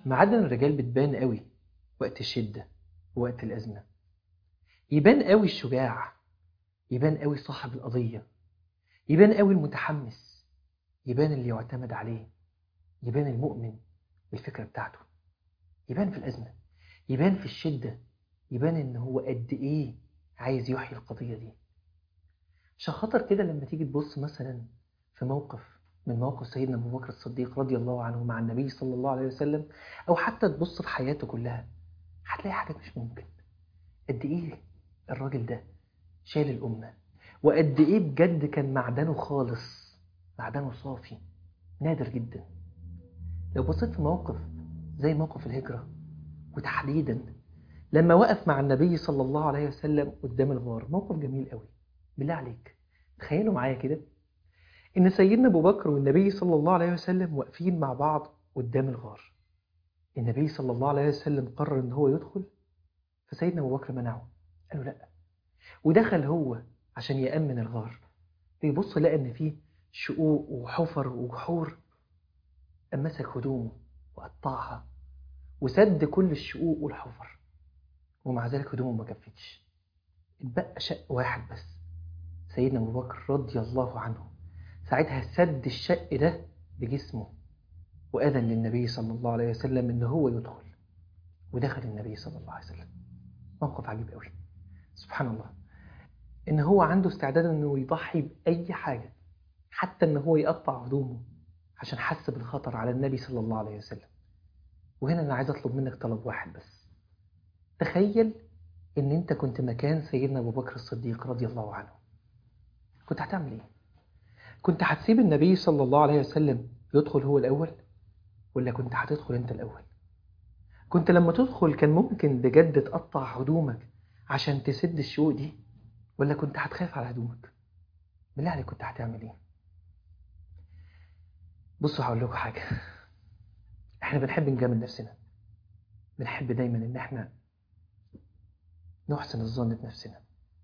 معادن الرجال بتبان قوي وقت الشدة ووقت الأزمة يبان قوي الشجاع يبان قوي صاحب القضية يبان قوي المتحمس يبان اللي يعتمد عليه يبان المؤمن بالفكرة بتاعته يبان في الأزمة يبان في الشدة يبان إن هو قد إيه عايز يحيي القضية دي عشان خاطر كده لما تيجي تبص مثلا في موقف من مواقف سيدنا أبو بكر الصديق رضي الله عنه مع النبي صلى الله عليه وسلم أو حتى تبص في حياته كلها هتلاقي حاجات مش ممكن قد إيه الراجل ده شال الأمة وقد إيه بجد كان معدنه خالص معدنه صافي نادر جدا لو بصيت في موقف زي موقف الهجرة وتحديدا لما وقف مع النبي صلى الله عليه وسلم قدام الغار موقف جميل قوي بالله عليك تخيلوا معايا كده إن سيدنا أبو بكر والنبي صلى الله عليه وسلم واقفين مع بعض قدام الغار النبي صلى الله عليه وسلم قرر إن هو يدخل فسيدنا أبو بكر منعه قال له لأ ودخل هو عشان يأمن الغار بيبص لقى إن فيه شقوق وحفر وجحور قام مسك هدومه وقطعها وسد كل الشقوق والحفر ومع ذلك هدومه ما كفتش اتبقى شق واحد بس سيدنا أبو بكر رضي الله عنه ساعتها سد الشق ده بجسمه وأذن للنبي صلى الله عليه وسلم إن هو يدخل ودخل النبي صلى الله عليه وسلم موقف عجيب قوي سبحان الله إن هو عنده استعداد إنه يضحي بأي حاجة حتى إن هو يقطع هدومه عشان حس بالخطر على النبي صلى الله عليه وسلم وهنا أنا عايز أطلب منك طلب واحد بس تخيل إن أنت كنت مكان سيدنا أبو بكر الصديق رضي الله عنه كنت هتعمل إيه؟ كنت هتسيب النبي صلى الله عليه وسلم يدخل هو الأول ولا كنت هتدخل أنت الأول؟ كنت لما تدخل كان ممكن بجد تقطع هدومك عشان تسد الشقوق دي ولا كنت هتخاف على هدومك؟ بالله عليك كنت هتعمل إيه؟ بصوا هقول لكم حاجة احنا بنحب نجامل نفسنا بنحب دايما ان احنا نحسن الظن بنفسنا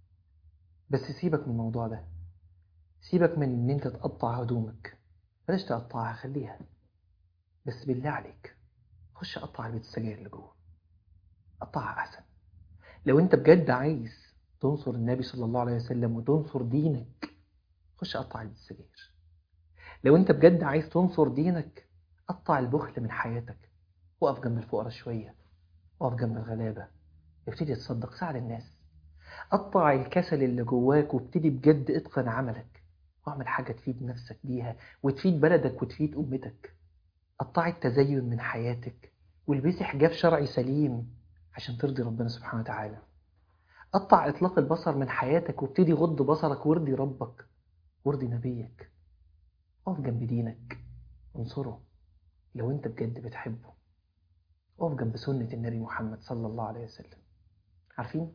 بس سيبك من الموضوع ده سيبك من ان انت تقطع هدومك بلاش تقطعها خليها بس بالله عليك خش قطع علبة السجاير اللي جوه قطعها احسن لو انت بجد عايز تنصر النبي صلى الله عليه وسلم وتنصر دينك خش قطع علبة السجاير لو انت بجد عايز تنصر دينك قطع البخل من حياتك وقف جنب الفقراء شوية وقف جنب الغلابة ابتدي تصدق ساعد الناس قطع الكسل اللي جواك وابتدي بجد اتقن عملك واعمل حاجة تفيد نفسك بيها وتفيد بلدك وتفيد أمتك قطعي التزين من حياتك والبسي حجاب شرعي سليم عشان ترضي ربنا سبحانه وتعالى قطع إطلاق البصر من حياتك وابتدي غض بصرك وارضي ربك وارضي نبيك اقف جنب دينك انصره لو انت بجد بتحبه اقف جنب سنة النبي محمد صلى الله عليه وسلم عارفين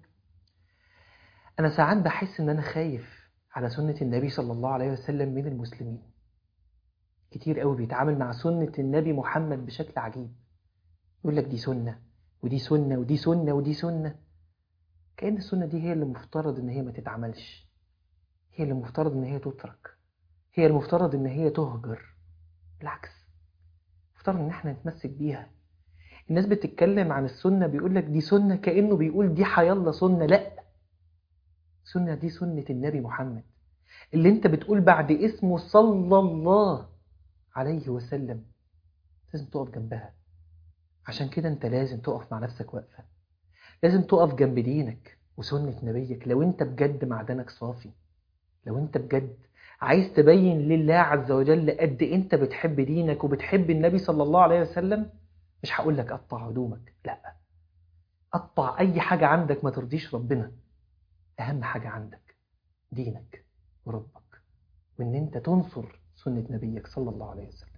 انا ساعات بحس ان انا خايف على سنة النبي صلى الله عليه وسلم من المسلمين كتير قوي بيتعامل مع سنة النبي محمد بشكل عجيب يقول لك دي سنة ودي سنة ودي سنة ودي سنة كأن السنة دي هي اللي مفترض ان هي ما تتعملش هي اللي مفترض ان هي تترك هي المفترض ان هي تهجر بالعكس مفترض ان احنا نتمسك بيها الناس بتتكلم عن السنة بيقول لك دي سنة كأنه بيقول دي حيالله سنة لا سنة دي سنة النبي محمد اللي انت بتقول بعد اسمه صلى الله عليه وسلم لازم تقف جنبها عشان كده انت لازم تقف مع نفسك وقفة لازم تقف جنب دينك وسنة نبيك لو انت بجد معدنك صافي لو انت بجد عايز تبين لله عز وجل قد انت بتحب دينك وبتحب النبي صلى الله عليه وسلم مش هقول لك قطع هدومك لا قطع اي حاجة عندك ما ترضيش ربنا اهم حاجة عندك دينك وربك وان انت تنصر سنة نبيك صلى الله عليه وسلم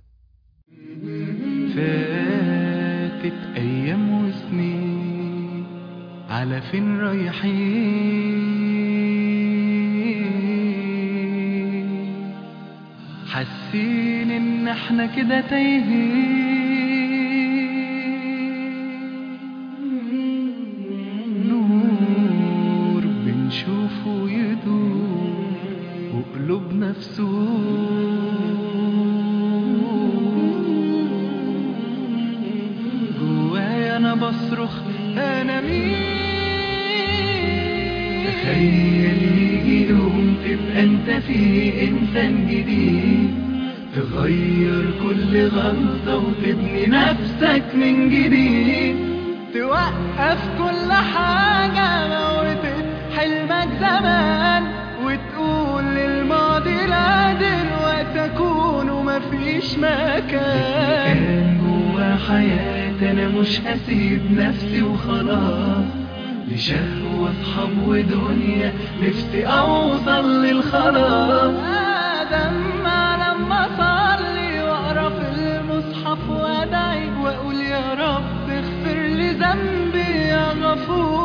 فاتت ايام وسنين على فين رايحين حاسين ان احنا كده تايهين نور بنشوفه يدور وقلوبنا في سور تصرخ انا مين تخيل يجي يوم تبقى انت فيه انسان جديد تغير كل غلطة وتبني نفسك من جديد توقف كل حاجة موتت حلمك زمان وتقول للماضي لا دلوقتي أكون ومفيش مكان كان جوا حياتي انا مش هسيب نفسي وخلاص لشهوة اصحاب ودنيا نفسي اوصل للخلاص آدم لما أصلي وأقرأ في المصحف وأدعي وأقول يا رب اغفر لي ذنبي يا غفور